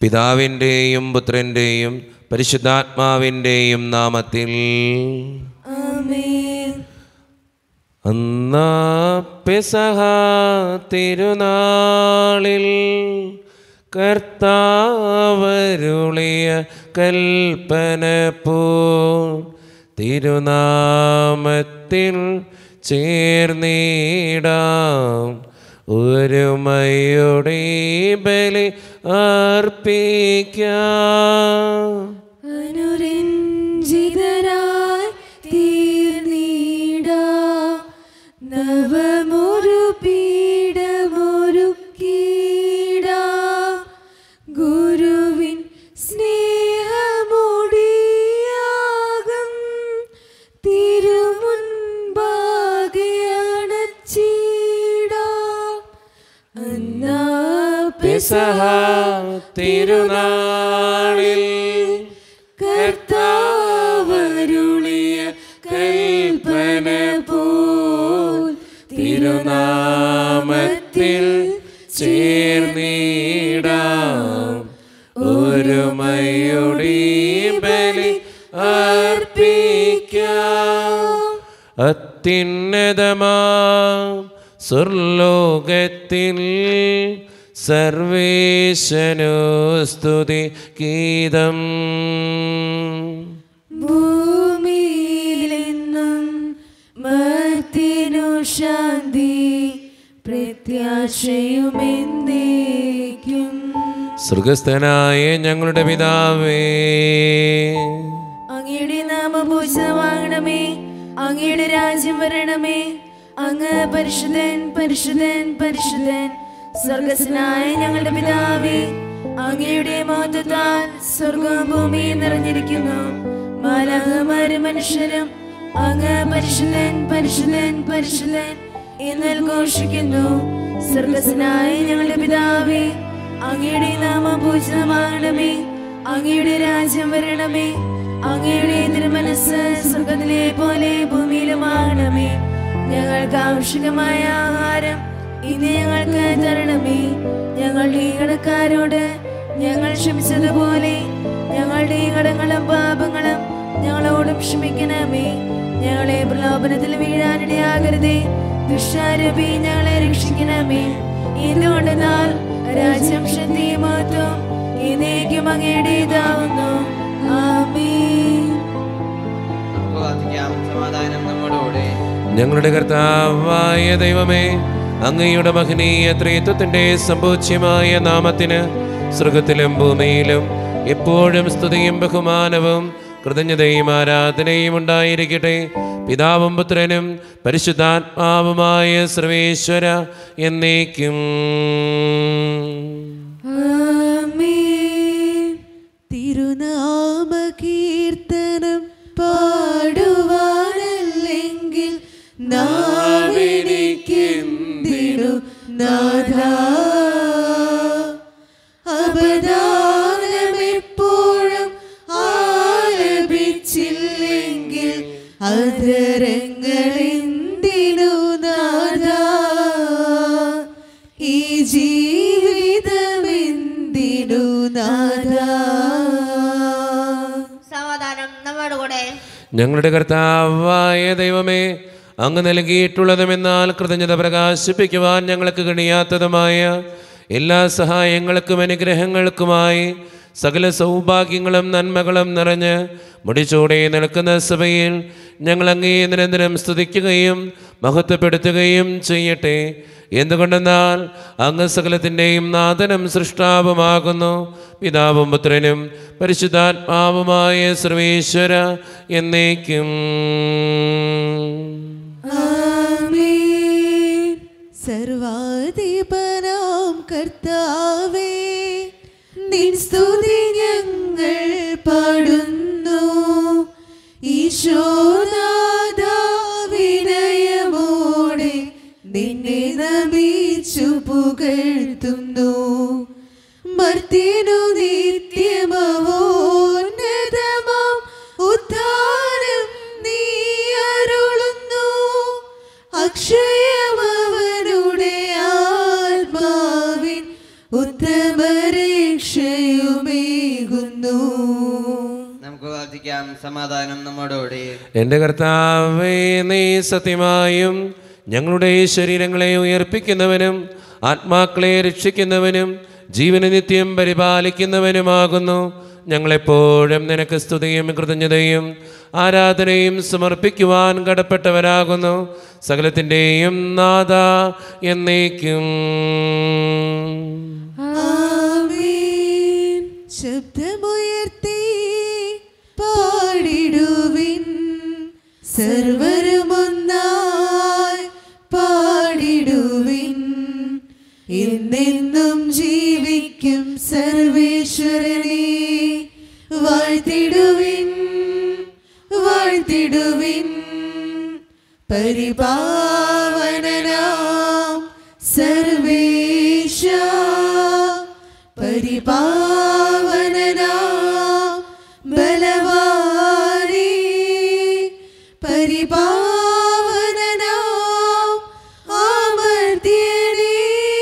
പിതാവിൻ്റെയും പുത്രൻ്റെയും പരിശുദ്ധാത്മാവിൻ്റെയും നാമത്തിൽ ആമേൻ അന്നാ പെസഹ തിരുനാളിൽ കർത്താവരുളിയ കൽപ്പന പോ തിരുനാമത്തിൽ ചേർന്നിടാം ഒരുമയുടെ ബലി അർപ്പിക്കാം അനുരഞ്ജിതരായി തീർന്നീടാ നവമൊരു പീഠമൊരുക്കീടാ ഗുരുവിൻ സ്നേഹമൊടിയാകം തിരുമുൻപാകെ അണച്ചീടാ അന്നാ പെസഹ തിരുനാളിൽ കർത്താവരുളിയ കൽപ്പന പോൽ തിരുനാമത്തിൽ ചേർന്നിടാം ഒരുമയുടെ ബലി അർപ്പിക്കാം അത്യുന്നതമാം സ്വർലോകത്തിൽ സർവേശനോ സ്തുതി ഗീതം ഭൂമിയിലെന്നും മർത്തിനു ശാന്തി പ്രത്യാശയുമെന്തേക്കും സ്വർഗസ്ഥനായ ഞങ്ങളുടെ പിതാവേ അങ്ങയുടെ നാമപൂജിതമാകണമേ അങ്ങയുടെ രാജ്യം വരണമേ അങ്ങ് പരിശുദ്ധൻ പരിശുദ്ധൻ പരിശുദ്ധൻ സ്വർഗസ്നായ ഞങ്ങളുടെ പിതാവേ അങ്ങയുടെ മഹത്വത്താൽ സ്വർഗവും ഭൂമിയും നിറഞ്ഞിരിക്കുന്നു മാലാഹമാരും മനുഷ്യരും അങ്ങ് പരിശുദ്ധൻ പരിശുദ്ധൻ പരിശുദ്ധൻ എന്ന് ഘോഷിക്കുന്നു സ്വർഗസ്നായ ഞങ്ങളുടെ പിതാവേ അങ്ങയുടെ നാമം പൂജിതമാകണമേ അങ്ങയുടെ രാജ്യം വരണമേ അങ്ങയുടെ തിരുമനസ് സ്വർഗത്തിലെ പോലെ ഭൂമിയിലുമാകണമേ ഞങ്ങൾക്ക് ആവശ്യകമായ ആഹാരം ഇന്ന് ഞങ്ങൾക്ക് തരണമേ ഞങ്ങളുടെ ഈ കടക്കാരോട് ഞങ്ങൾ ക്ഷമിച്ചതുപോലെ ഞങ്ങളുടെ ഈ കടങ്ങളും പാപങ്ങളും ഞങ്ങളോടും ക്ഷമിക്കണമേ ഞങ്ങളെ പ്രലോഭനത്തിൽ വീഴാനിടയാകരുതേ ദുഷ്ടാരൂപി ഞങ്ങളെ രക്ഷിക്കണമേ എന്തുകൊണ്ടെന്നാൽ രാജ്യം ശക്തിയും മഹത്വം എന്നേക്കും അങ്ങയുടേതാവുന്നു ആമേൻ പ്രാർത്ഥിക്കാം സമാധാനം നമ്മോടുകൂടെ ഞങ്ങളുടെ കർത്താവായ ദൈവമേ അങ്ങയുടെ മഹനീയ ത്രിത്വത്തിന്റെ സമ്പൂജ്യമായ നാമത്തിന് സ്വർഗത്തിലും ഭൂമിയിലും എപ്പോഴും സ്തുതിയും ബഹുമാനവും കൃതജ്ഞതയും ആരാധനയും ഉണ്ടായിരിക്കട്ടെ പിതാവും പുത്രനും പരിശുദ്ധാത്മാവുമായ സർവേശ്വര എന്നേക്കും ആമേൻ തിരുനാമ കീർത്തനം പാടുവാനല്ലെങ്കിൽ നാവിനിക്കെന്തിനു നാഥ അപദാനമെപ്പോഴും ആലപിച്ചില്ലെങ്കിൽ അധരങ്ങളെന്തിനു നാഥ ഈ ജീവിതമെന്തിനു നാഥ സമാധാനം നമ്മോട് കൂടെ ഞങ്ങളുടെ കർത്താവായ ദൈവമേ അങ്ങ് നൽകിയിട്ടുള്ളതുമെന്നാൽ കൃതജ്ഞത പ്രകാശിപ്പിക്കുവാൻ ഞങ്ങൾക്ക് കഴിയാത്തതുമായ എല്ലാ സഹായങ്ങൾക്കും അനുഗ്രഹങ്ങൾക്കുമായി സകല സൗഭാഗ്യങ്ങളും നന്മകളും നിറഞ്ഞ് മുടിച്ചൂടെ നിൽക്കുന്ന സഭയിൽ ഞങ്ങൾ അങ്ങേ നിരന്തരം സ്തുതിക്കുകയും മഹത്വപ്പെടുത്തുകയും ചെയ്യട്ടെ എന്തുകൊണ്ടെന്നാൽ അങ്ങ് സകലത്തിൻ്റെയും നാഥനും സൃഷ്ടാവുമാകുന്നു പിതാവും പുത്രനും പരിശുദ്ധാത്മാവുമായ സർവേശ്വര എന്നേക്കും ആമേൻ സർവാധിപനാം കർത്താവേ നിൻ സ്തുതി ഞങ്ങൾ പാടുന്നു ഈശോനാഥ വിനയമോടെ നിന്നെ നമിച്ചു പുകഴ്ത്തുന്നു മർത്തിനു നിത്യമഹോന്നതമാം ഉദ്ധാനം നീ അരുളുന്നു അക്ഷയമവനുടെ ആത്മാവിൻ ഉത്തമരക്ഷയും പ്രാർത്ഥിക്കാം സമാധാനം നമ്മോടുകൂടി എൻ്റെ കർത്താവേ നീ സത്യമായും ഞങ്ങളുടെ ശരീരങ്ങളെ ഉയർപ്പിക്കുന്നവനും ആത്മാക്കളെ രക്ഷിക്കുന്നവനും ജീവന നിത്യം പരിപാലിക്കുന്നവനുമാകുന്നു ഞങ്ങളെപ്പോഴും നിനക്ക് സ്തുതിയും കൃതജ്ഞതയും ആരാധനയും സമർപ്പിക്കുവാൻ കടപ്പെട്ടവരാകുന്നു സകലത്തിൻ്റെയും നാഥ എന്നേക്കും ആമേൻ ശബ്ദമുയർത്തി പാടിടുവിൻ സർവരുമൊന്നായി പാടിടുവിൻ എന്നെന്നും ജീവിക്കും സർവേശ്വരനെ വാഴ്ത്തിടുവിൻ വാഴ്ത്തിടുവിൻ പരിപാവനനാം സർവേശ പരിപാവനനാം ബലവാനേ പരിപാവനനാം അമർത്യനേ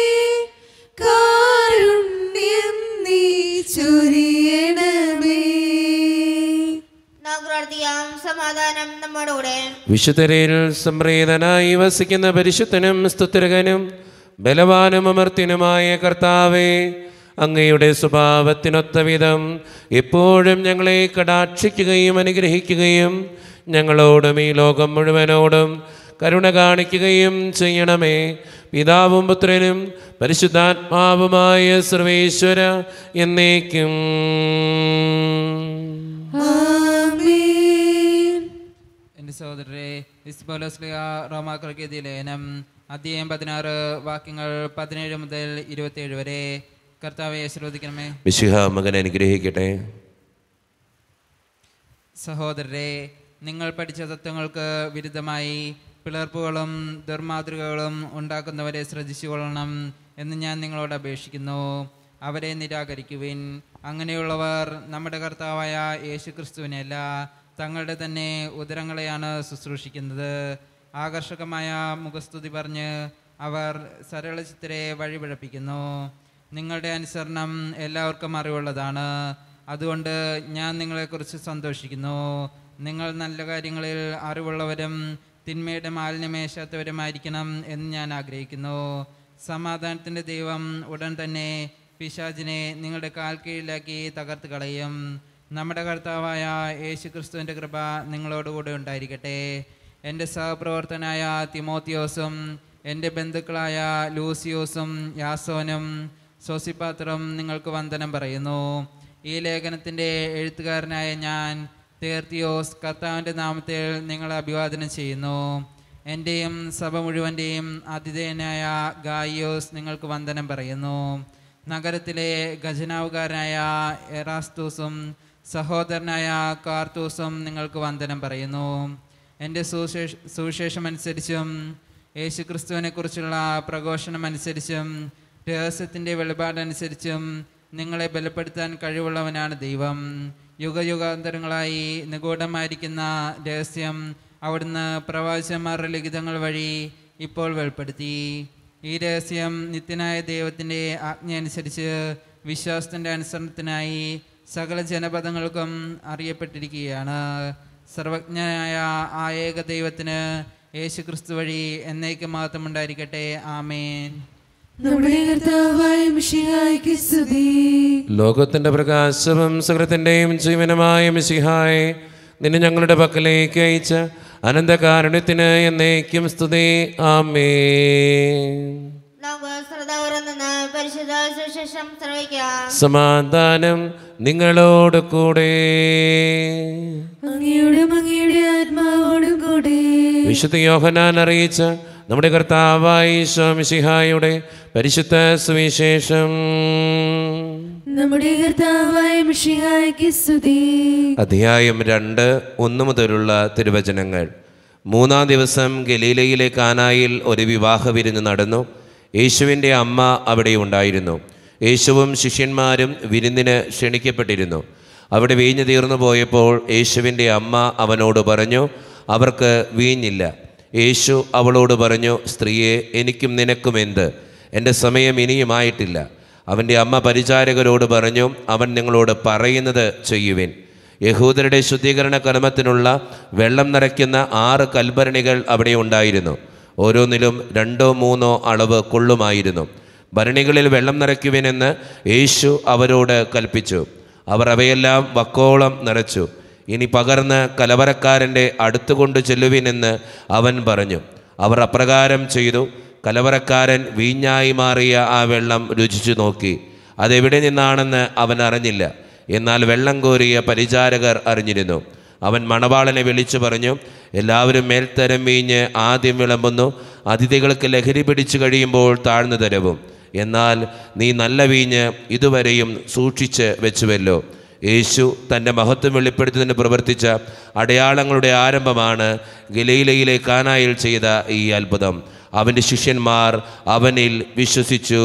കാരുണ്യം നീ ചൊരിയണമേ നാം പ്രാർത്ഥിക്കാം സമാധാനം നമ്മുടെ കൂടെ വിശുദ്ധരിൽ സംപ്രീതനായി വസിക്കുന്ന പരിശുദ്ധനും സ്തുതിരകനും ബലവാനും അമർത്തിനുമായ കർത്താവേ അങ്ങയുടെ സ്വഭാവത്തിനൊത്ത വിധം എപ്പോഴും ഞങ്ങളെ കടാക്ഷിക്കുകയും അനുഗ്രഹിക്കുകയും ഞങ്ങളോടും ഈ ലോകം മുഴുവനോടും കരുണ കാണിക്കുകയും ചെയ്യണമേ പിതാവും പുത്രനും പരിശുദ്ധാത്മാവുമായ സർവേശ്വര എന്നേക്കും ആമേൻ എൻ്റെ സഹോദരരെ ഇസ്ബോലസ്ലിയ റോമാക്കർക്കെതിരെ ലേനം അധ്യായം പതിനാറ് വാക്യങ്ങൾ പതിനേഴ് മുതൽ ഇരുപത്തിയേഴ് വരെ കർത്താവെ ശ്രദ്ധിക്കണമേ വിശുഹ മകൻ അനുഗ്രഹിക്കട്ടെ സഹോദരരെ നിങ്ങൾ പഠിച്ച തത്വങ്ങൾക്ക് വിരുദ്ധമായി പിളർപ്പുകളും ദുർമാതൃകകളും ഉണ്ടാക്കുന്നവരെ ശ്രദ്ധിച്ചുകൊള്ളണം എന്ന് ഞാൻ നിങ്ങളോട് അപേക്ഷിക്കുന്നു അവരെ നിരാകരിക്കുവിൻ അങ്ങനെയുള്ളവർ നമ്മുടെ കർത്താവായ യേശു ക്രിസ്തുവിനെയല്ല തങ്ങളുടെ തന്നെ ഉദരങ്ങളെയാണ് ശുശ്രൂഷിക്കുന്നത് ആകർഷകമായ മുഖസ്തുതി പറഞ്ഞ് അവർ സരളചിത്തരെ വഴിപിഴപ്പിക്കുന്നു നിങ്ങളുടെ അനുസരണം എല്ലാവർക്കും അറിവുള്ളതാണ് അതുകൊണ്ട് ഞാൻ നിങ്ങളെക്കുറിച്ച് സന്തോഷിക്കുന്നു നിങ്ങൾ നല്ല കാര്യങ്ങളിൽ അറിവുള്ളവരും തിന്മയുടെ മാലിന്യമേശാത്തവരുമായിരിക്കണം എന്ന് ഞാൻ ആഗ്രഹിക്കുന്നു സമാധാനത്തിൻ്റെ ദൈവം ഉടൻ തന്നെ പിശാചിനെ നിങ്ങളുടെ കാൽ കീഴിലാക്കി തകർത്ത് കളയും നമ്മുടെ കർത്താവായ യേശു ക്രിസ്തുവിൻ്റെ കൃപ നിങ്ങളോടുകൂടെ ഉണ്ടായിരിക്കട്ടെ എൻ്റെ സഹപ്രവർത്തനായ തിമോത്തിയോസും എൻ്റെ ബന്ധുക്കളായ ലൂസിയോസും യാസോനും സോസിപാത്രം നിങ്ങൾക്ക് വന്ദനം പറയുന്നു ഈ ലേഖനത്തിൻ്റെ എഴുത്തുകാരനായ ഞാൻ തേർത്തിയോസ് കർത്താവിൻ്റെ നാമത്തിൽ നിങ്ങളെ അഭിവാദനം ചെയ്യുന്നു എൻ്റെയും സഭ മുഴുവൻ്റെയും ആതിഥേയനായ ഗായിയോസ് നിങ്ങൾക്ക് വന്ദനം പറയുന്നു നഗരത്തിലെ ഖജനാവുകാരനായ എറാസ്തൂസും സഹോദരനായ കാർത്തൂസും നിങ്ങൾക്ക് വന്ദനം പറയുന്നു എൻ്റെ സുശേഷ സുവിശേഷമനുസരിച്ചും യേശുക്രിസ്തുവിനെക്കുറിച്ചുള്ള പ്രഘോഷണം അനുസരിച്ചും രഹസ്യത്തിൻ്റെ വെളിപാടനുസരിച്ചും നിങ്ങളെ ബലപ്പെടുത്താൻ കഴിവുള്ളവനാണ് ദൈവം യുഗയുഗാന്തരങ്ങളായി നിഗൂഢമായിരിക്കുന്ന രഹസ്യം അവിടുന്ന് പ്രവാചകന്മാരുടെ ലിഖിതങ്ങൾ വഴി ഇപ്പോൾ വെളിപ്പെടുത്തി ഈ രഹസ്യം നിത്യനായ ദൈവത്തിൻ്റെ ആജ്ഞ അനുസരിച്ച് വിശ്വാസത്തിൻ്റെ അനുസരണത്തിനായി സകല ജനപദങ്ങൾക്കും അറിയപ്പെട്ടിരിക്കുകയാണ് സർവജ്ഞനായ ആ ഏക ദൈവത്തിന് യേശു ക്രിസ്തു വഴി എന്നേക്കും മാത്രം ഉണ്ടായിരിക്കട്ടെ ആമേൻ നമ്മുടെ കർത്താവായ മിശിഹായ്ക്ക് സ്തുതി ലോകത്തിന്റെ പ്രകാശവും സകൃത്തിൻ്റെയും ജീവനമായ മിശിഹായെ നിന്നെ ഞങ്ങളുടെ പക്കലേക്ക് അയച്ച അനന്തകാരുണ്യത്തിന് എന്നേക്കും സ്തുതി ആമേ നമുക്ക് ശ്രദ്ധ നിന്ന് പരിശുദ്ധ സുശേഷം ശ്രമിക്കാം സമാധാനം നിങ്ങളോട് കൂടെ അങ്ങയോടും അങ്ങയുടെ ആത്മാവോടും കൂടെ വിശുദ്ധ യോഹനാൻ അറിയിച്ച നമ്മുടെ കർത്താവായി മിശിഹായുടെ പരിശുദ്ധ സുവിശേഷം നമ്മുടെ കർത്താവായ മിശിഹായ്ക്ക് സ്തുതി അധ്യായം രണ്ട് ഒന്ന് മുതലുള്ള തിരുവചനങ്ങൾ മൂന്നാം ദിവസം ഗലീലയിലെ കാനായിൽ ഒരു വിവാഹ വിരുന്ന് നടന്നു യേശുവിൻ്റെ അമ്മ അവിടെ ഉണ്ടായിരുന്നു യേശുവും ശിഷ്യന്മാരും വിരുന്നിന് ക്ഷണിക്കപ്പെട്ടിരുന്നു അവിടെ വീഞ്ഞു തീർന്നു പോയപ്പോൾ യേശുവിൻ്റെ അമ്മ അവനോട് പറഞ്ഞു അവർക്ക് വീഞ്ഞില്ല യേശു അവളോട് പറഞ്ഞു സ്ത്രീയെ എനിക്കും നിനക്കും എന്ത് എൻ്റെ സമയം ഇനിയുമായിട്ടില്ല അവൻ്റെ അമ്മ പരിചാരകരോട് പറഞ്ഞു അവൻ നിങ്ങളോട് പറയുന്നത് ചെയ്യുവിൻ യഹൂദരുടെ ശുദ്ധീകരണ കർമ്മത്തിനുള്ള വെള്ളം നിറയ്ക്കുന്ന ആറ് കൽഭരണികൾ അവിടെ ഉണ്ടായിരുന്നു ഓരോന്നിലും രണ്ടോ മൂന്നോ അളവ് കൊള്ളുമായിരുന്നു ഭരണികളിൽ വെള്ളം നിറയ്ക്കുവിനെന്ന് യേശു അവരോട് കൽപ്പിച്ചു അവർ അവയെല്ലാം വക്കോളം നിറച്ചു ഇനി പകർന്ന് കലവറക്കാരൻ്റെ അടുത്തുകൊണ്ട് ചെല്ലുവിനെന്ന് അവൻ പറഞ്ഞു അവർ അപ്രകാരം ചെയ്തു കലവറക്കാരൻ വീഞ്ഞായി മാറിയ ആ വെള്ളം രുചിച്ചു നോക്കി അതെവിടെ നിന്നാണെന്ന് അവൻ അറിഞ്ഞില്ല എന്നാൽ വെള്ളം കോരിയ പരിചാരകർ അറിഞ്ഞിരുന്നു അവൻ മണവാളനെ വിളിച്ചു പറഞ്ഞു എല്ലാവരും മേൽത്തരം വീഞ്ഞ് ആദ്യം വിളമ്പുന്നു അതിഥികൾക്ക് ലഹരി പിടിച്ചു കഴിയുമ്പോൾ താഴ്ന്നു തരവും എന്നാൽ നീ നല്ല വീഞ്ഞ് ഇതുവരെയും സൂക്ഷിച്ച് വെച്ചുവല്ലോ യേശു തൻ്റെ മഹത്വം വെളിപ്പെടുത്തുന്നതിന് പ്രവർത്തിച്ച അടയാളങ്ങളുടെ ആരംഭമാണ് ഗലീലയിലെ കാനായിൽ ചെയ്ത ഈ അത്ഭുതം അവൻ്റെ ശിഷ്യന്മാർ അവനിൽ വിശ്വസിച്ചു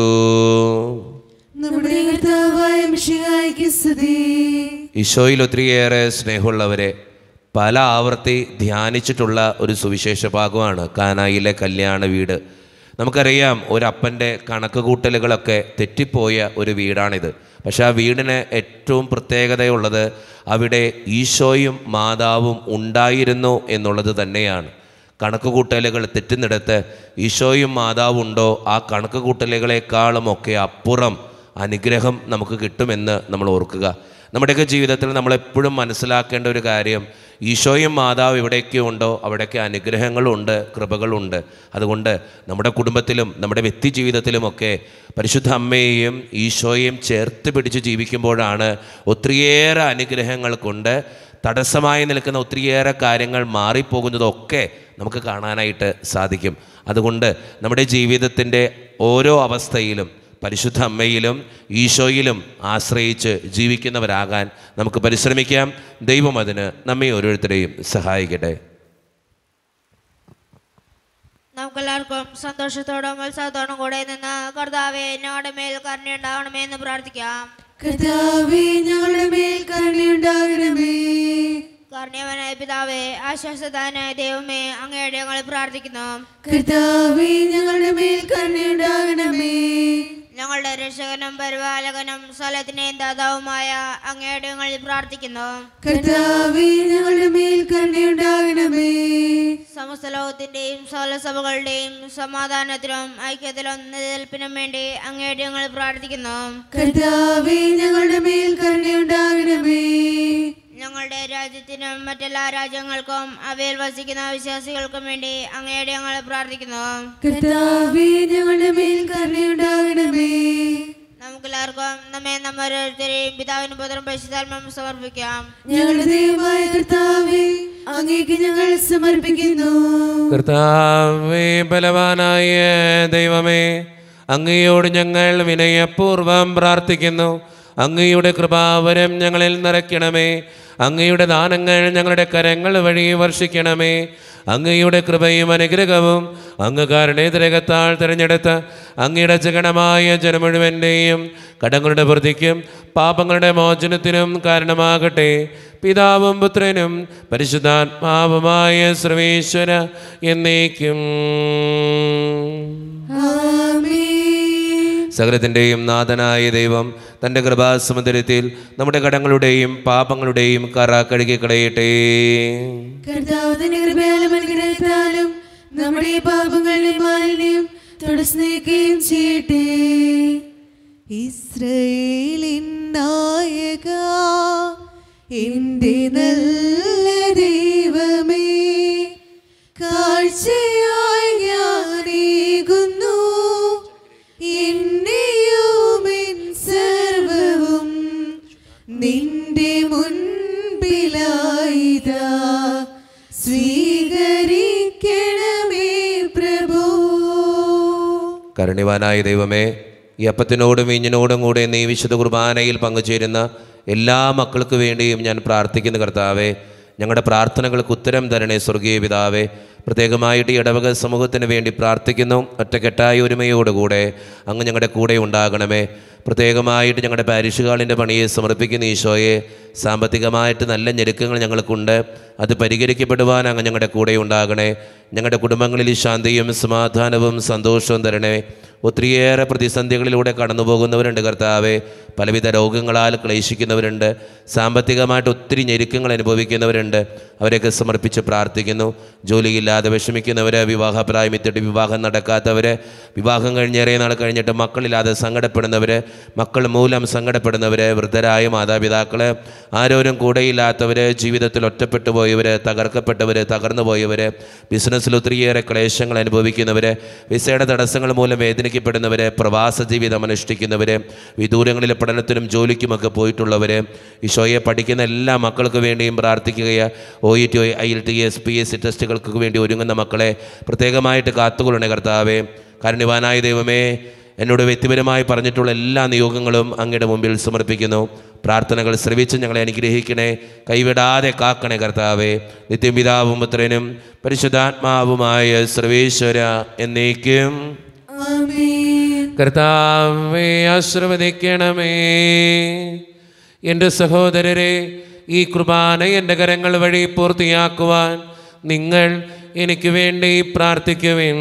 നമ്മുടെ കർത്താവായ മിഷിഹായ്ക്ക് സ്തുതി ഈശോയിൽ ഒത്തിരിയേറെ സ്നേഹമുള്ളവരെ പല ആവർത്തി ധ്യാനിച്ചിട്ടുള്ള ഒരു സുവിശേഷ ഭാഗമാണ് കാനായിലെ കല്യാണ വീട് നമുക്കറിയാം ഒരപ്പൻ്റെ കണക്ക് കൂട്ടലുകളൊക്കെ തെറ്റിപ്പോയ ഒരു വീടാണിത് പക്ഷേ ആ വീടിന് ഏറ്റവും പ്രത്യേകതയുള്ളത് അവിടെ ഈശോയും മാതാവും ഉണ്ടായിരുന്നു എന്നുള്ളത് തന്നെയാണ് കണക്ക് കൂട്ടലുകൾ തെറ്റുന്നിടത്ത് ഈശോയും മാതാവും ഉണ്ടോ ആ കണക്ക് കൂട്ടലുകളെക്കാളും ഒക്കെ അപ്പുറം അനുഗ്രഹം നമുക്ക് കിട്ടുമെന്ന് നമ്മൾ ഓർക്കുക നമ്മുടെയൊക്കെ ജീവിതത്തിൽ നമ്മളെപ്പോഴും മനസ്സിലാക്കേണ്ട ഒരു കാര്യം ഈശോയും മാതാവ് എവിടെയൊക്കെ ഉണ്ടോ അവിടെയൊക്കെ അനുഗ്രഹങ്ങളുണ്ട് കൃപകളുണ്ട് അതുകൊണ്ട് നമ്മുടെ കുടുംബത്തിലും നമ്മുടെ വ്യക്തി ജീവിതത്തിലുമൊക്കെ പരിശുദ്ധ അമ്മയെയും ഈശോയെയും ചേർത്ത് പിടിച്ച് ജീവിക്കുമ്പോഴാണ് ഒത്തിരിയേറെ അനുഗ്രഹങ്ങൾ കൊണ്ട് തടസ്സമായി നിൽക്കുന്ന ഒത്തിരിയേറെ കാര്യങ്ങൾ മാറിപ്പോകുന്നതൊക്കെ നമുക്ക് കാണാനായിട്ട് സാധിക്കും അതുകൊണ്ട് നമ്മുടെ ജീവിതത്തിൻ്റെ ഓരോ അവസ്ഥയിലും പരിശുദ്ധ അമ്മയിലും ഈശോയിലും ആശ്രയിച്ച് ജീവിക്കുന്നവരാകാൻ നമുക്ക് പരിശ്രമിക്കാം ദൈവം അതിന് നമ്മെ ഓരോരുത്തരെയും സഹായിക്കട്ടെ നമുക്കെല്ലാവർക്കും സന്തോഷത്തോടും ഉത്സാഹത്തോടും കൂടെ നിന്ന് കർത്താവെ ഞങ്ങളുടെ മേൽ കരുണയുണ്ടാകണമേ എന്ന് പ്രാർത്ഥിക്കാം കർത്താവേ ഞങ്ങളുടെ മേൽ കരുണയുണ്ടാകണമേ കാരണവനായ പിതാവേ ആശ്വാസദാനായ ദൈവമേ അങ്ങയുടെ ഞങ്ങൾ പ്രാർത്ഥിക്കുന്നു കർത്താവേ ഞങ്ങളുടെ മേൽ കരുണയുണ്ടാകണമേ ഞങ്ങളുടെ രക്ഷകനും പരിപാലകനും സ്ഥലത്തിനെയും ദാതാവുമായ അങ്ങയുടെ ഞങ്ങളിൽ പ്രാർത്ഥിക്കുന്നു കർത്താവേ ഞങ്ങളുടെ മേൽ കരുണയുണ്ടാകണമേ സമസ്ത ലോകത്തിന്റെയും സകല സഭകളുടെയും സമാധാനത്തിനും ഐക്യത്തിലും നിലനിൽപ്പിനും വേണ്ടി അങ്ങയുടെ ഞങ്ങൾ പ്രാർത്ഥിക്കുന്നു കർത്താവേ ഞങ്ങളുടെ മേൽ കരുണയുണ്ടാകണമേ ഞങ്ങളുടെ രാജ്യത്തിനും മറ്റെല്ലാ രാജ്യങ്ങൾക്കും അവയിൽ വസിക്കുന്ന വിശ്വാസികൾക്കും വേണ്ടി അങ്ങയുടെ ഞങ്ങൾ പ്രാർത്ഥിക്കുന്നു കർത്താവേ ഞങ്ങളുടെ മേൽ കരുണയുണ്ടാകണമേ നമുക്കെല്ലാവർക്കും നമ്മെ നമ്മോരോരുത്തരെയും പിതാവിനും പുത്രം പരിശുദ്ധാത്മം സമർപ്പിക്കാം ഞങ്ങളുടെ ദൈവമായ കർത്താവേ അങ്ങേക്ക് ഞങ്ങൾ സമർപ്പിക്കുന്നു കർത്താവേ ബലവാനായ ദൈവമേ അങ്ങയോട് ഞങ്ങൾ വിനയപൂർവം പ്രാർത്ഥിക്കുന്നു അങ്ങയുടെ കൃപാവരം ഞങ്ങളിൽ നിറയ്ക്കണമേ അങ്ങയുടെ ദാനങ്ങൾ ഞങ്ങളുടെ കരങ്ങൾ വഴി വർഷിക്കണമേ അങ്ങയുടെ കൃപയും അനുഗ്രഹവും അങ്ങ് കാരണേതരകത്താൽ തിരഞ്ഞെടുത്ത അങ്ങയുടെ ജഗണമായ ജനം മുഴുവൻ്റെയും കടങ്ങളുടെ വൃദ്ധിക്കും പാപങ്ങളുടെ മോചനത്തിനും കാരണമാകട്ടെ പിതാവും പുത്രനും പരിശുദ്ധാത്മാവുമായ സർവേശ്വര എന്നേക്കും ആമേൻ സകലത്തിൻ്റെയും നാഥനായ ദൈവം തൻ്റെ കൃപാസമുദ്രത്തിൽ നമ്മുടെ കടങ്ങളുടെയും പാപങ്ങളുടെയും കറ കഴുകി കളയട്ടെ കർത്താവിന്റെ കൃപയാലും അനുഗ്രഹത്താലും നമ്മുടെ ഈ പാപങ്ങളുടെ മാലിന്യം തുടച്ചു നീക്കുകയും ചെയ്യട്ടെ ഇസ്രയേലിൻ നായക എന്റെ നല്ല ദൈവമേ കാഴ്ചയായി ഞാനേകുന്നു എന്നെയും എൻ സർവവും നിന്റെ മുൻപിലായിതാ സ്വീകരിക്കണമേ പ്രഭു കരുണിവാനായ ദൈവമേ ഈ അപ്പത്തിനോടും വീഞ്ഞിനോടും കൂടെ നീ വിശുദ്ധ കുർബാനയിൽ പങ്കുചേരുന്ന എല്ലാ മക്കൾക്ക് വേണ്ടിയും ഞാൻ പ്രാർത്ഥിക്കുന്ന കർത്താവേ ഞങ്ങളുടെ പ്രാർത്ഥനകൾക്ക് ഉത്തരം തരണേ സ്വർഗീയ പിതാവേ പ്രത്യേകമായിട്ട് ഈ ഇടവക സമൂഹത്തിന് വേണ്ടി പ്രാർത്ഥിക്കുന്നു ഒറ്റക്കെട്ടായ ഒരുമയോടുകൂടെ അങ്ങ് ഞങ്ങളുടെ കൂടെ ഉണ്ടാകണമേ പ്രത്യേകമായിട്ട് ഞങ്ങളുടെ പാരിഷുകാളിൻ്റെ പണിയെ സമർപ്പിക്കുന്ന ഈശോയെ സാമ്പത്തികമായിട്ട് നല്ല ഞെരുക്കങ്ങൾ ഞങ്ങൾക്കുണ്ട് അത് പരിഹരിക്കപ്പെടുവാൻ അങ്ങ് ഞങ്ങളുടെ കൂടെ ഉണ്ടാകണേ ഞങ്ങളുടെ കുടുംബങ്ങളിൽ ശാന്തിയും സമാധാനവും സന്തോഷവും തരണേ ഒത്തിരിയേറെ പ്രതിസന്ധികളിലൂടെ കടന്നു പോകുന്നവരുണ്ട് കർത്താവെ പലവിധ രോഗങ്ങളാൽ ക്ലേശിക്കുന്നവരുണ്ട് സാമ്പത്തികമായിട്ട് ഒത്തിരി ഞെരുക്കങ്ങൾ അനുഭവിക്കുന്നവരുണ്ട് അവരെയൊക്കെ സമർപ്പിച്ച് പ്രാർത്ഥിക്കുന്നു ജോലിയില്ലാതെ വിഷമിക്കുന്നവർ വിവാഹപ്രായം എത്തിയിട്ട് വിവാഹം നടക്കാത്തവർ വിവാഹം കഴിഞ്ഞേറെ നാൾ കഴിഞ്ഞിട്ട് മക്കളില്ലാതെ സങ്കടപ്പെടുന്നവർ മക്കൾ മൂലം സങ്കടപ്പെടുന്നവർ വൃദ്ധരായ മാതാപിതാക്കൾ ആരോരും കൂടെയില്ലാത്തവർ ജീവിതത്തിൽ ഒറ്റപ്പെട്ടു പോയവർ തകർക്കപ്പെട്ടവർ തകർന്നു പോയവർ ബിസിനസ്സിൽ ഒത്തിരിയേറെ ക്ലേശങ്ങൾ അനുഭവിക്കുന്നവർ വിസയുടെ തടസ്സങ്ങൾ മൂലം വേദനിക്കപ്പെടുന്നവർ പ്രവാസ ജീവിതം അനുഷ്ഠിക്കുന്നവർ വിദൂരങ്ങളിൽ പഠനത്തിനും ജോലിക്കുമൊക്കെ പോയിട്ടുള്ളവർ ഈശോയെ പഠിക്കുന്ന എല്ലാ മക്കൾക്ക് വേണ്ടിയും പ്രാർത്ഥിക്കുകയാണ് O E T I L T S P S C ടെസ്റ്റുകൾക്ക് വേണ്ടി ഒരുങ്ങുന്ന മക്കളെ പ്രത്യേകമായിട്ട് കാത്തുകൊള്ളണേ കർത്താവേ കാരുണ്യവാനായ ദൈവമേ എന്നോട് വ്യക്തിപരമായി പറഞ്ഞിട്ടുള്ള എല്ലാ നിയോഗങ്ങളും അങ്ങയുടെ മുമ്പിൽ സമർപ്പിക്കുന്നു പ്രാർത്ഥനകൾ ശ്രവിച്ച് ഞങ്ങളെ അനുഗ്രഹിക്കണേ കൈവിടാതെ കാക്കണേ കർത്താവേ നിത്യം പിതാവും പുത്രനും പരിശുദ്ധാത്മാവുമായ സർവേശ്വര എന്നേക്കും ആമേൻ കർത്താവെ ആശ്രവദിക്കണമേ എൻ്റെ സഹോദരരെ ഈ കുർബാന എൻ്റെ കരങ്ങൾ വഴി പൂർത്തിയാക്കുവാൻ നിങ്ങൾ എനിക്ക് വേണ്ടി പ്രാർത്ഥിക്കുവിൻ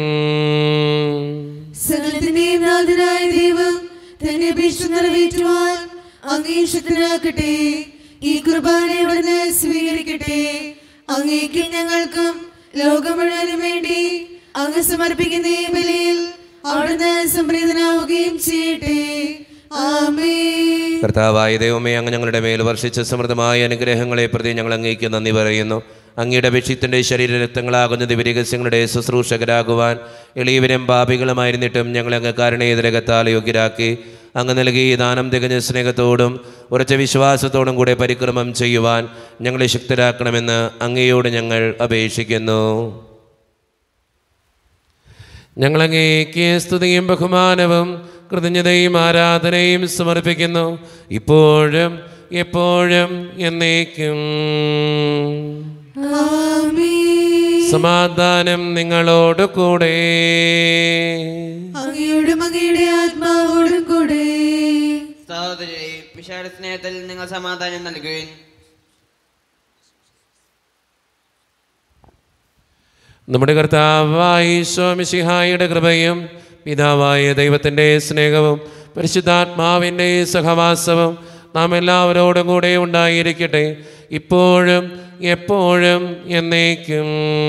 സകലത്തിന്റെയും നാഥനായ ദൈവം തന്നെ അപേക്ഷ നിറവേറ്റുവാൻ അങ്ങേ ശക്തനാക്കട്ടെ ഈ കുർബാന ഇവിടുന്ന് സ്വീകരിക്കട്ടെ അങ്ങേക്കും ഞങ്ങൾക്കും ലോകം മുഴുവനും വേണ്ടി അങ്ങ് സമർപ്പിക്കുന്ന ഈ ബലിയിൽ അവിടുന്ന് സംപ്രീതനാവുകയും ചെയ്യട്ടെ ആമേ കർത്താവായ ദൈവമേ അങ്ങ് ഞങ്ങളുടെ മേൽ വർഷിച്ച സമൃദ്ധമായ അനുഗ്രഹങ്ങളെ പ്രതി ഞങ്ങൾ അങ്ങേക്ക് നന്ദി പറയുന്നു അങ്ങയുടെ അപേക്ഷിത്തിൻ്റെ ശരീരരക്തങ്ങളാകുന്ന ദിവ്യരഹസ്യങ്ങളുടെ ശുശ്രൂഷകരാകുവാൻ എളിയവരും പാപികളുമായിരുന്നിട്ടും ഞങ്ങളെ അങ്ങ് കാരണേതരകത്താൽ യോഗ്യരാക്കി അങ്ങ് നൽകി ഈ ദാനം തികഞ്ഞ സ്നേഹത്തോടും ഉറച്ച വിശ്വാസത്തോടും കൂടെ പരിക്രമം ചെയ്യുവാൻ ഞങ്ങളെ ശക്തരാക്കണമെന്ന് അങ്ങയോട് ഞങ്ങൾ അപേക്ഷിക്കുന്നു ഞങ്ങളങ്ങേക്ക് സ്തുതിയും ബഹുമാനവും കൃതജ്ഞതയും ആരാധനയും സമർപ്പിക്കുന്നു ഇപ്പോഴും എപ്പോഴും എന്നേക്കും ആമേൻ സമാധാനം നിങ്ങളോട് കൂടെ അങ്ങയോടും അങ്ങയുടെ ആത്മാവോടും കൂടെ സഹോദരി പിശാട് സ്നേഹത്തിൽ നിങ്ങൾ സമാധാനം നൽകുവിൻ നമ്മുടെ കർത്താവായ ഈശോമിശിഹായുടെ കൃപയും പിതാവായ ദൈവത്തിൻ്റെ സ്നേഹവും പരിശുദ്ധാത്മാവിൻ്റെ സഹവാസവും നാം എല്ലാവരോടും കൂടെ ഉണ്ടായിരിക്കട്ടെ ഇപ്പോഴും എപ്പോഴും എന്നേക്കും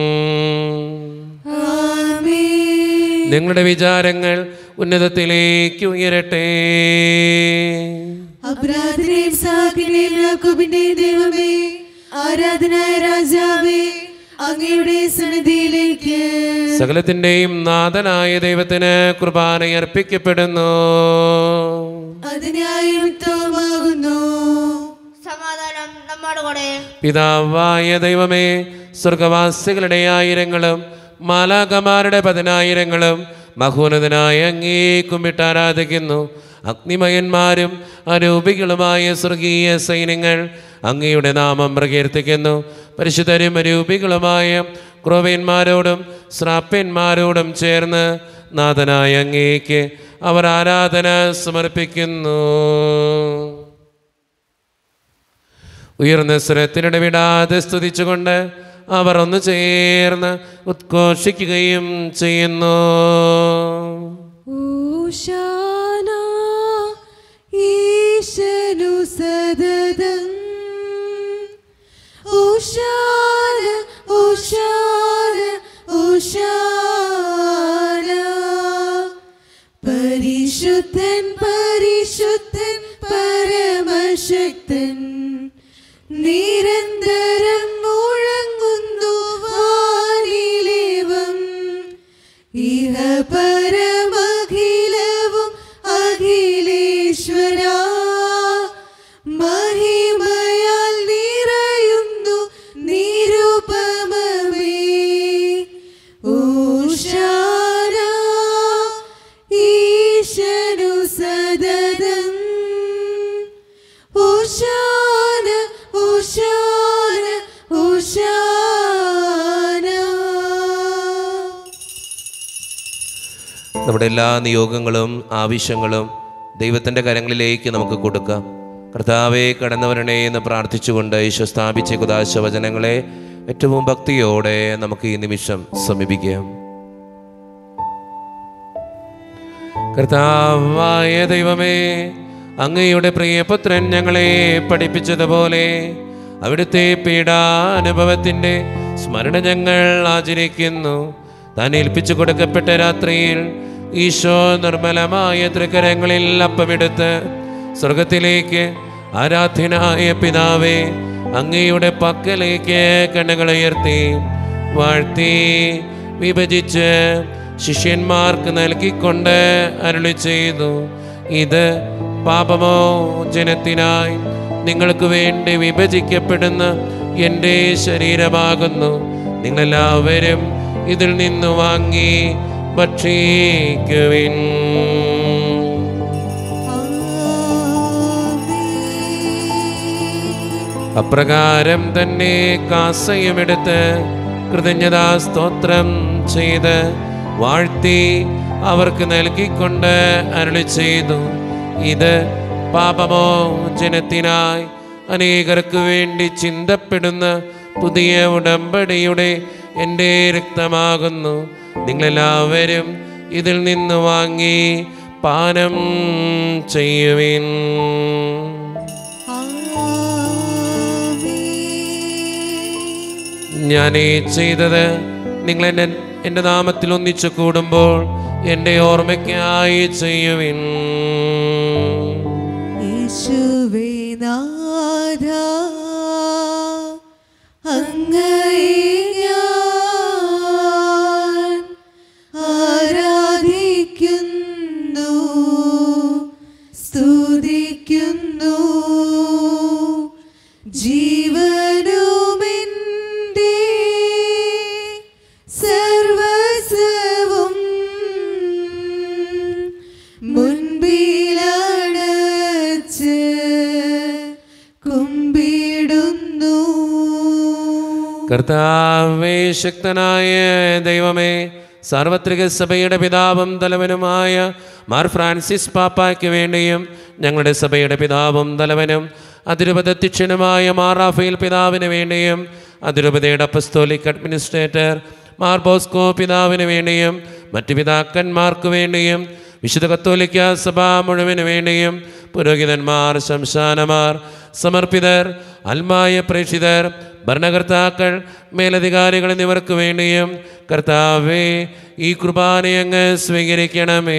ആമേൻ നിങ്ങളുടെ വിചാരങ്ങൾ ഉന്നതത്തിലേക്ക് ഉയരട്ടെ അബ്രാഹിമിനെയും സാക്കിനെയും യാക്കോബിന്റെയും ദൈവമേ ആരാധനായ രാജാവേ അങ്ങയുടെ സന്നിധിയിലേക്ക് സകലത്തിൻ്റെയും നാഥനായ ദൈവത്തിന് കുർബാന അർപ്പിക്കപ്പെടുന്നു അതിനായുക്തമാകുന്നു സമാധാനം നമ്മോട് കൂടെ പിതാവായ ദൈവമേ സ്വർഗവാസികളുടെ ആയിരങ്ങളും മാലാകമാരുടെ പതിനായിരങ്ങളും മഹോന്നതനായ അങ്ങേ കുമ്പിട്ട് ആരാധിക്കുന്നു അഗ്നിമയന്മാരും അരൂപികളുമായ സ്വർഗീയ സൈന്യങ്ങൾ അങ്ങയുടെ നാമം പ്രകീർത്തിക്കുന്നു പരിശുദ്ധരും അരൂപികളുമായ ക്രോവ്യന്മാരോടും ശ്രാപ്യന്മാരോടും ചേർന്ന് നാഥനായ അങ്ങേക്ക് അവർ ആരാധന സമർപ്പിക്കുന്നു ഉയർന്ന സ്വരത്തിനിടവിടാതെ സ്തുതിച്ചുകൊണ്ട് അവർ ഒന്ന് ചേർന്ന് ഉദ്ഘോഷിക്കുകയും ചെയ്യുന്നു ഊശാന ഈശനു സദതം ഊശാന ഊശാന ഊശാന പരിശുദ്ധൻ പരിശുദ്ധൻ പരമശക്തൻ നിരന്തരം മുഴങ്ങുന്നു വാനിലേവം ഇഹ പരമഖിലവും അഖിലേശ്വര മഹിമയാൽ നിറയുന്നു നിരുപമമേ ഊഷാന ഈശനു സദതം ഊഷാന ഊഷാന ഊഷാന നമ്മുടെ എല്ലാ നിയോഗങ്ങളും ആവശ്യങ്ങളും ദൈവത്തിൻ്റെ കരങ്ങളിലേക്ക് നമുക്ക് കൊടുക്കാം കർത്താവെ കടന്നവരണേ എന്ന് പ്രാർത്ഥിച്ചുകൊണ്ട് ഈശോ സ്ഥാപിച്ച കുദാശ വചനങ്ങളെ ഏറ്റവും ഭക്തിയോടെ നമുക്ക് ഈ നിമിഷം സമീപിക്കാം കർത്താവായ ദൈവമേ അങ്ങയുടെ പ്രിയപുത്രൻ ഞങ്ങളെ പഠിപ്പിച്ചതുപോലെ അവിടുത്തെ പീഡാനുഭവത്തിൻ്റെ സ്മരണ ഞങ്ങൾ ആചരിക്കുന്നു താൻ ഏൽപ്പിച്ചു കൊടുക്കപ്പെട്ട രാത്രിയിൽ ഈശോ നിർമ്മലമായ തൃക്കരങ്ങളിൽ അപ്പമെടുത്ത് സ്വർഗത്തിലേക്ക് ആരാധ്യനായ പിതാവേ അങ്ങയുടെ പക്കലേക്ക് കണ്ണുകളുയർത്തി വാഴ്ത്തി വിഭജിച്ച് ശിഷ്യന്മാർക്ക് നൽകിക്കൊണ്ട് അരുളി ചെയ്തു ഇത് പാപമോചനത്തിനായി നിങ്ങൾക്ക് വേണ്ടി വിഭജിക്കപ്പെടുന്ന എൻ്റെ ശരീരമാകുന്നു നിങ്ങളെല്ലാവരും ഇതിൽ നിന്ന് വാങ്ങി ഭക്ഷിക്കുവിൻ അപ്രകാരം തന്നെ കാസയുമെടുത്ത് കൃതജ്ഞതാ സ്തോത്രം ചെയ്ത് വാഴ്ത്തി അവർക്ക് നൽകിക്കൊണ്ട് അരുളി ചെയ്തു ഇത് പാപമോചനത്തിനായി അനേകർക്ക് വേണ്ടി ചിന്തപ്പെടുന്ന പുതിയ ഉടമ്പടിയുടെ എൻ്റെ രക്തമാകുന്നു നിങ്ങളെല്ലാവരും ഇതിൽ നിന്ന് വാങ്ങി പാനം ചെയ്യുവിൻ ഞാൻ ഈ ചെയ്തത് നിങ്ങൾ എന്നെ എൻ്റെ നാമത്തിൽ ഒന്നിച്ചു കൂടുമ്പോൾ എൻ്റെ ഓർമ്മയ്ക്കായി ചെയ്യുവിൻ യേശുവേ നാഥ അങ്ങയെ ഞാൻ ആരാധിക്കുന്നു സ്തുതിക്കുന്നു ജീവനുമെൻ്റെ സർവസ്വവും മുൻപിലടച്ച് കുമ്പിടുന്നു കർത്താവേ ശക്തനായ ദൈവമേ സാർവത്രിക സഭയുടെ പിതാവും തലവനുമായ മാർ ഫ്രാൻസിസ് പാപ്പായ്ക്ക് വേണ്ടിയും ഞങ്ങളുടെ സഭയുടെ പിതാവും തലവനും അതിരൂപതധ്യക്ഷനുമായ മാർ റാഫേൽ പിതാവിന് വേണ്ടിയും അതിരൂപതയുടെ അപ്പസ്തോലിക് അഡ്മിനിസ്ട്രേറ്റർ മാർ ബോസ്കോ പിതാവിന് വേണ്ടിയും മറ്റു പിതാക്കന്മാർക്ക് വേണ്ടിയും വിശുദ്ധ കത്തോലിക്ക സഭ മുഴുവന് വേണ്ടിയും പുരോഹിതന്മാർ ശംശാനമാർ സമർപ്പിതർ അൽമായ പ്രേക്ഷിതർ ഭരണകർത്താക്കൾ മേലധികാരികൾ എന്നിവർക്ക് വേണ്ടിയും കർത്താവേ ഈ കുർബാനയങ്ങ് സ്വീകരിക്കണമേ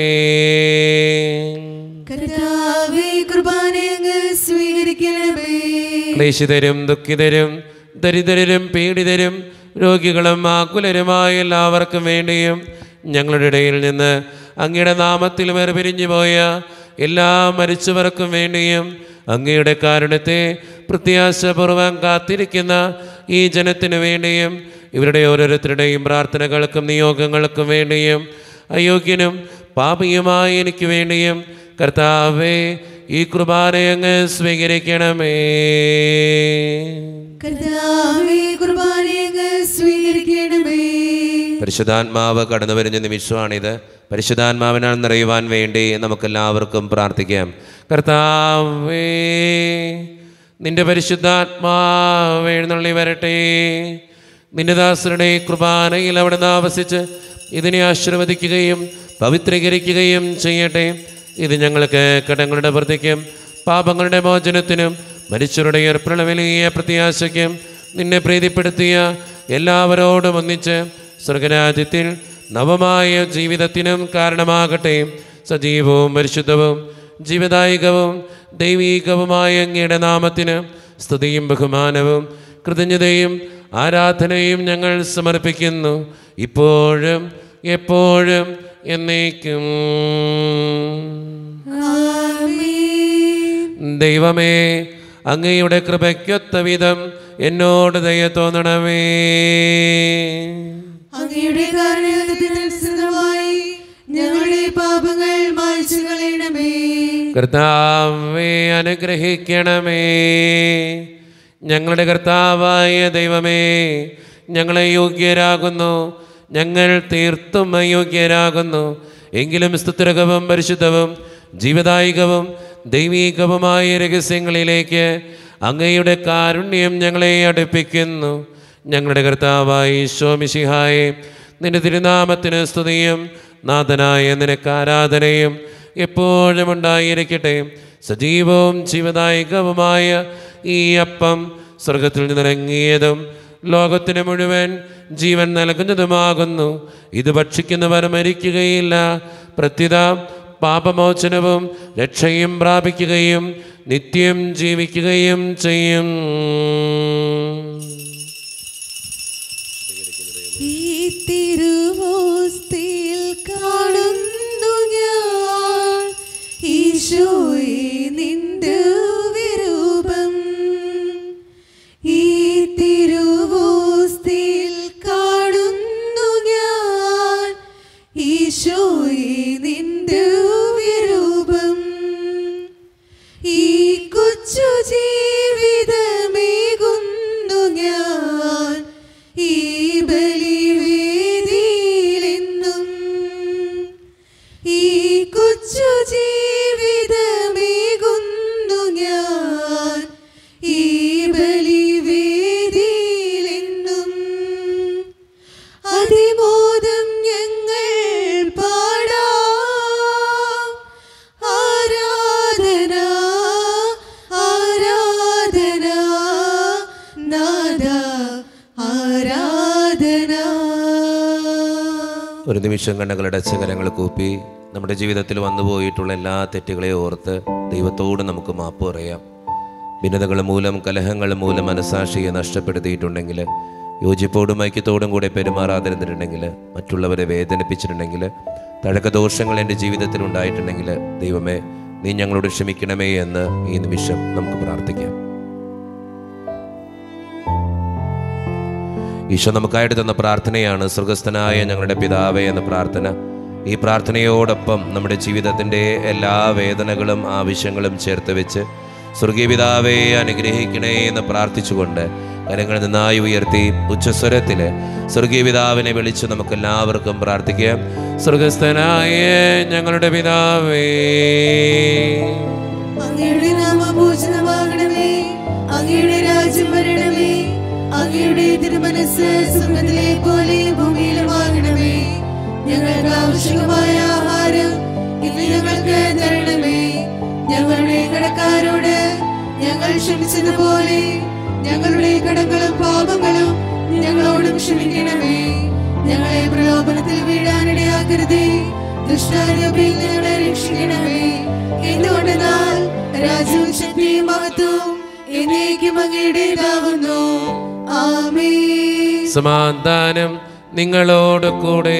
കർത്താവേ കുർബാനയങ്ങ് സ്വീകരിക്കണമേ ക്ലേശിതരും ദുഃഖിതരും ദരിദ്രരും പീഡിതരും രോഗികളും ആകുലരുമായ എല്ലാവർക്കും വേണ്ടിയും ഞങ്ങളുടെ ഇടയിൽ നിന്ന് അങ്ങയുടെ നാമത്തിൽ വേർപിരിഞ്ഞു പോയ എല്ലാ മരിച്ചവർക്കും വേണ്ടിയും അങ്ങയുടെ കാരുണ്യത്തെ പ്രത്യാശപൂർവം കാത്തിരിക്കുന്ന ഈ ജനത്തിനു വേണ്ടിയും ഇവരുടെ ഓരോരുത്തരുടെയും പ്രാർത്ഥനകൾക്കും നിയോഗങ്ങൾക്കും വേണ്ടിയും അയോഗ്യനും പാപിയുമായ എനിക്ക് വേണ്ടിയും കർത്താവേ ഈ കുർബാനയങ്ങ് സ്വീകരിക്കണമേ കർത്താവേ കുർബാനയങ്ങ് സ്വീകരിക്കണമേ പരിശുദ്ധാത്മാവ് കടന്നു വരുന്ന നിമിഷമാണിത് പരിശുദ്ധാത്മാവിനാൽ നിറയുവാൻ വേണ്ടി നമുക്കെല്ലാവർക്കും പ്രാർത്ഥിക്കാം കർത്താവേ നിന്റെ പരിശുദ്ധാത്മാവ് എഴുന്നള്ളി വരട്ടെ നിന്റെ ദാസരുടെ കൃപാനയിൽ അവിടെ നിന്ന് ആവസിച്ച് ഇതിനെ ആശീർവദിക്കുകയും പവിത്രീകരിക്കുകയും ചെയ്യട്ടെ ഇത് ഞങ്ങൾക്ക് കടങ്ങളുടെ വൃത്തിക്കും പാപങ്ങളുടെ മോചനത്തിനും മരിച്ചവരുടെ ഏർപ്പുള്ള വലിയ പ്രത്യാശയ്ക്കും നിന്നെ പ്രീതിപ്പെടുത്തിയ എല്ലാവരോടും ഒന്നിച്ച് സ്വർഗരാജ്യത്തിൽ നവമായ ജീവിതത്തിനും കാരണമാകട്ടെ സജീവവും പരിശുദ്ധവും ജീവദായികവും ദൈവീകവുമായ അങ്ങയുടെ നാമത്തിന് സ്തുതിയും ബഹുമാനവും കൃതജ്ഞതയും ആരാധനയും ഞങ്ങൾ സമർപ്പിക്കുന്നു ഇപ്പോഴും എപ്പോഴും എന്നേക്കും ദൈവമേ അങ്ങയുടെ കൃപയ്ക്കൊത്ത വിധം എന്നോട് ദയ തോന്നണമേ അങ്ങയുടെ കാരണത്തിനനുസൃതമായി ഞങ്ങളുടെ പാപങ്ങൾ മായ്ച്ചു കളയണമേ കർത്താവെ അനുഗ്രഹിക്കണമേ ഞങ്ങളുടെ കർത്താവായ ദൈവമേ ഞങ്ങളെ യോഗ്യരാകുന്നു ഞങ്ങൾ തീർത്തും അയോഗ്യരാകുന്നു എങ്കിലും സ്തുതിരകവും പരിശുദ്ധവും ജീവദായികവും ദൈവീകവുമായ രഹസ്യങ്ങളിലേക്ക് അങ്ങയുടെ കാരുണ്യം ഞങ്ങളെ അടുപ്പിക്കുന്നു ഞങ്ങളുടെ കർത്താവായ ഈശോമിശിഹായെ നിന്റെ തിരുനാമത്തിന് സ്തുതിയും നാഥനായ നിനക്ക് ആരാധനയും എപ്പോഴും ഉണ്ടായിരിക്കട്ടെ സജീവവും ജീവദായകവുമായ ഈ അപ്പം സ്വർഗത്തിൽ നിന്നിറങ്ങിയതും ലോകത്തിന് മുഴുവൻ ജീവൻ നൽകുന്നതുമാകുന്നു ഇത് ഭക്ഷിക്കുന്നവർ മരിക്കുകയില്ല പ്രത്യുത പാപമോചനവും രക്ഷയും പ്രാപിക്കുകയും നിത്യം ജീവിക്കുകയും ചെയ്യും ഈ തിരുവോസ്തിയിൽ കാണുന്നു ഞാൻ ഈശോയെ നിന്റെ വിരൂപം ഈ തിരുവോസ്തിയിൽ കാണുന്നു ഞാൻ ഈശോയെ നിന്റെ വിരൂപം ഈ കൊച്ചു ജീവിതമേകുന്നു ഞാൻ ഈ ബലിവേദിയിലെന്നും ഈ കൊച്ചു ജീവിതമേകുന്നു ഞാൻ ഈ ബലിവേദിയിലെന്നും അതിമോദം ഞങ്ങൾ പാടാം ആരാധന ആരാധന നാദ ആരാധന ഒരു നിമിഷം കണ്ണുകളുടെ ചകരങ്ങൾ കൂപ്പി നമ്മുടെ ജീവിതത്തിൽ വന്നുപോയിട്ടുള്ള എല്ലാ തെറ്റുകളെയും ഓർത്ത് ദൈവത്തോട് നമുക്ക് മാപ്പ് പറയാം ഭിന്നതകൾ മൂലം കലഹങ്ങൾ മൂലം മനസാക്ഷിയെ നഷ്ടപ്പെടുത്തിയിട്ടുണ്ടെങ്കിൽ യോജിപ്പോടും ഐക്യത്തോടും കൂടെ പെരുമാറാതിരുന്നിട്ടുണ്ടെങ്കിൽ മറ്റുള്ളവരെ വേദനിപ്പിച്ചിട്ടുണ്ടെങ്കിൽ തഴക്കദോഷങ്ങൾ എൻ്റെ ജീവിതത്തിൽ ഉണ്ടായിട്ടുണ്ടെങ്കിൽ ദൈവമേ നീ ഞങ്ങളോട് ക്ഷമിക്കണമേ എന്ന് ഈ നിമിഷം നമുക്ക് പ്രാർത്ഥിക്കാം ഈശോ നമുക്കായിട്ട് തന്ന പ്രാർത്ഥനയാണ് സ്വർഗസ്ഥനായ ഞങ്ങളുടെ പിതാവേ എന്ന പ്രാർത്ഥന ഈ പ്രാർത്ഥനയോടൊപ്പം നമ്മുടെ ജീവിതത്തിൻ്റെ എല്ലാ വേദനകളും ആവശ്യങ്ങളും ചേർത്ത് വെച്ച് സ്വർഗീയ പിതാവേ അനുഗ്രഹിക്കണേ എന്ന് പ്രാർത്ഥിച്ചുകൊണ്ട് കരങ്ങൾ നന്നായി ഉയർത്തി ഉച്ചസ്വരത്തിൽ സ്വർഗീയ പിതാവിനെ വിളിച്ച് നമുക്ക് എല്ലാവർക്കും പ്രാർത്ഥിക്കാം സ്വർഗസ്ഥനായ ഞങ്ങളുടെ പിതാവേ അങ്ങയുടെ നാമഭൂഷണമാകണമേ അങ്ങയുടെ രാജ്യം വരണമേ അങ്ങയുടെ തിരുമനസ് സ്വർഗത്തിലെ പോലെ ഭൂമിയിലുമാകണമേ ഞങ്ങൾക്ക് ആവശ്യമായ ആഹാരം ഇന്ന് ഞങ്ങൾക്ക് തരണമേ ഞങ്ങളുടെ കടക്കാരോട് ഞങ്ങൾ ക്ഷമിച്ചതുപോലെ ഞങ്ങളുടെ കടങ്ങളും പാപങ്ങളും ഞങ്ങളോടും ക്ഷമിക്കണമേ ഞങ്ങളെ പ്രലോഭനത്തിൽ വീഴാനിടയാക്കരുതേ ദുഷ്ടാരൂപിയിൽ ഞങ്ങളെ രക്ഷിക്കണമേ എന്തുകൊണ്ടെന്നാൽ രാജ്യവും ശക്തിയും മഹത്വവും എന്നേക്കും അങ്ങയുടേതാവുന്നു ആമേ സമാധാനം നിങ്ങളോട് കൂടെ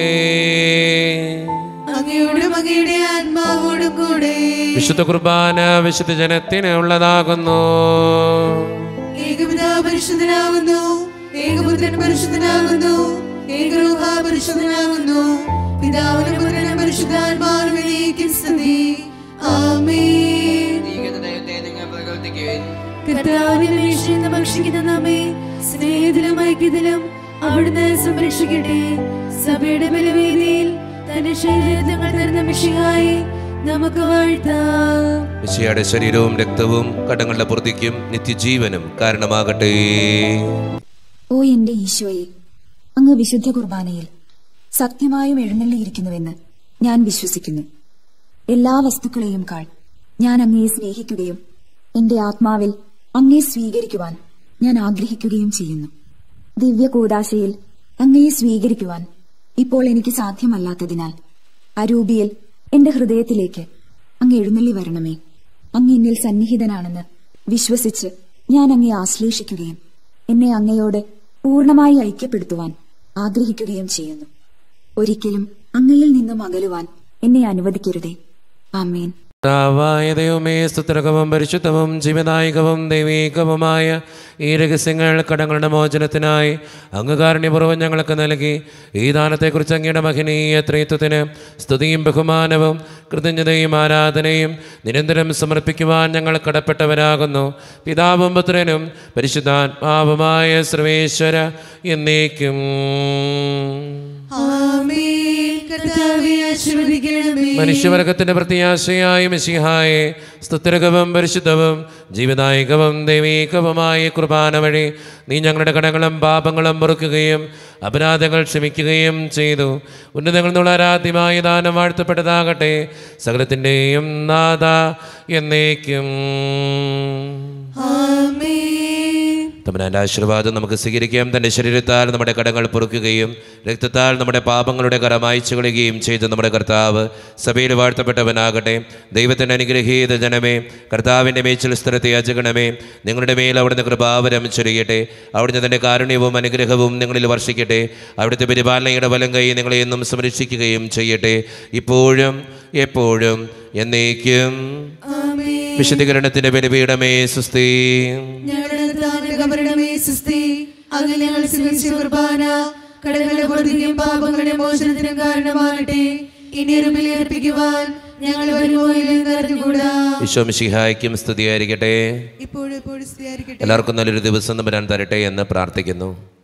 അങ്ങയോടും അങ്ങയുടെ ആത്മാവോടും കൂടെ വിശുദ്ധ കുർബാന വിശുദ്ധ ജനത്തിന് ഉള്ളതാകുന്നു ഏകപിതാ പരിശുദ്ധനാകുന്നു ഏകപുത്രൻ പരിശുദ്ധനാകുന്നു ഏകരൂഹ പരിശുദ്ധനാകുന്നു പിതാവിനും പുത്രനും പരിശുദ്ധാത്മാവിനേക്കും സ്തുതി ആമേൻ നീക്കുന്ന ദൈവത്തെ നിങ്ങൾ പ്രകീർത്തിക്കുവിൻ കർത്താവിനെ വീക്ഷിക്കുന്ന ഭക്ഷിക്കുന്ന നമ്മെ സ്നേഹത്തിലും ഐക്യത്തിലും അവിടുന്ന് സംരക്ഷിക്കട്ടെ സഭയുടെ ബലവേദിയിൽ തന്റെ ശരീരങ്ങൾ തരുന്ന മിഷിഹായി നമുക്ക് വാഴ്ത്താം മിശിയുടെ ശരീരവും രക്തവും കടങ്ങളുടെ പൂർത്തിക്കും നിത്യജീവനും കാരണമാകട്ടെ ഓ എന്റെ ഈശോയെ അങ്ങ് വിശുദ്ധ കുർബാനയിൽ സത്യമായും എഴുന്നള്ളിയിരിക്കുന്നുവെന്ന് ഞാൻ വിശ്വസിക്കുന്നു എല്ലാ വസ്തുക്കളെയും കാൾ ഞാൻ അങ്ങയെ സ്നേഹിക്കുകയും എന്റെ ആത്മാവിൽ അങ്ങയെ സ്വീകരിക്കുവാൻ ഞാൻ ആഗ്രഹിക്കുകയും ചെയ്യുന്നു ദിവ്യ കൂടാശയിൽ അങ്ങയെ സ്വീകരിക്കുവാൻ ഇപ്പോൾ എനിക്ക് സാധ്യമല്ലാത്തതിനാൽ അരൂപിയിൽ എന്റെ ഹൃദയത്തിലേക്ക് അങ്ങ് എഴുന്നള്ളി വരണമേ അങ്ങ് എന്നിൽ സന്നിഹിതനാണെന്ന് വിശ്വസിച്ച് ഞാൻ അങ്ങയെ ആശ്ലേഷിക്കുകയും എന്നെ അങ്ങയോട് പൂർണ്ണമായി ഐക്യപ്പെടുത്തുവാൻ ആഗ്രഹിക്കുകയും ചെയ്യുന്നു ഒരിക്കലും അങ്ങയിൽ നിന്നും അകലുവാൻ എന്നെ അനുവദിക്കരുതേ ആമേൻ കർത്താവായ ദൈവമേ സ്തുത്രകവും പരിശുദ്ധവും ജീവനായികവും ദൈവീകവുമായ ഈ രഹസ്യങ്ങൾ കടങ്ങളുടെ മോചനത്തിനായി അങ്ങ് കാരുണ്യപൂർവ്വം ഞങ്ങൾക്ക് നൽകി ഈ ദാനത്തെക്കുറിച്ച് അങ്ങയുടെ മഹനീയ ത്രിത്വത്തിന് സ്തുതിയും ബഹുമാനവും കൃതജ്ഞതയും ആരാധനയും നിരന്തരം സമർപ്പിക്കുവാൻ ഞങ്ങൾ കടപ്പെട്ടവരാകുന്നു പിതാവും പുത്രനും പരിശുദ്ധാത്മാവുമായ സർവേശ്വര എന്നേക്കും ആമേൻ കർത്താവെ ആശീർവദിക്കണമേ മനുഷ്യവർഗത്തിന്റെ പ്രത്യാശയായ മിശിഹായെ സ്തുത്യർഗവും പരിശുദ്ധവും ജീവദായകവും ദൈവീകവുമായ കുർബാന വഴി നീ ഞങ്ങളുടെ കടങ്ങളും പാപങ്ങളും പൊറുക്കുകയും അപരാധങ്ങൾ ക്ഷമിക്കുകയും ചെയ്തു ഉന്നതങ്ങളിൽ നിന്നുള്ള ആരാധ്യമായ ദാനം വാഴ്ത്തപ്പെട്ടതാകട്ടെ സകലത്തിൻ്റെയും നാഥ എന്നേക്കും ആമേൻ തമ്പുരാൻ്റെ ആശീർവാദം നമുക്ക് സ്വീകരിക്കാം തൻ്റെ ശരീരത്താൽ നമ്മുടെ കടങ്ങൾ പൊറുക്കുകയും രക്തത്താൽ നമ്മുടെ പാപങ്ങളുടെ കരം അയച്ചു കളയുകയും ചെയ്ത നമ്മുടെ കർത്താവ് സഭയിൽ വാഴ്ത്തപ്പെട്ടവനാകട്ടെ ദൈവത്തിൻ്റെ അനുഗ്രഹീത ജനമേ കർത്താവിൻ്റെ മേച്ചിൽ സ്ഥലത്തെ യാചകണമേ നിങ്ങളുടെ മേൽ അവിടുന്ന് കൃപാവരം ചൊരിയട്ടെ അവിടുന്ന് തൻ്റെ കാരുണ്യവും അനുഗ്രഹവും നിങ്ങളിൽ വർഷിക്കട്ടെ അവിടുത്തെ പരിപാലനയുടെ വലം കൈ നിങ്ങളെ എന്നും സംരക്ഷിക്കുകയും ചെയ്യട്ടെ ഇപ്പോഴും എപ്പോഴും എന്നേക്കും ആമേൻ വിശുദ്ധീകരണത്തിൻ്റെ ബലിപീഠമേ സുസ്ഥീ ഞങ്ങളുടെ താനകമരണമേ സുസ്തി അങ്ങ് ഞങ്ങൾ സ്വീകരിച്ച കുർബാന കടകളുടെ പൊറുതിയും പാപങ്ങളുടെ മോചനത്തിനും കാരണമാകട്ടെ ഇനി ഒരു ബലി അർപ്പിക്കുവാൻ ഞങ്ങൾ വരുമോ ഇല്ലെന്ന് അറിഞ്ഞുകൂടാ ഈശോ മിശിഹായ്ക്കും സ്തുതിയായിരിക്കട്ടെ ഇപ്പോഴും എപ്പോഴും സ്തുതിയായിരിക്കട്ടെ എല്ലാവർക്കും നല്ലൊരു ദിവസം നമ്പരാൻ തരട്ടെ എന്ന് പ്രാർത്ഥിക്കുന്നു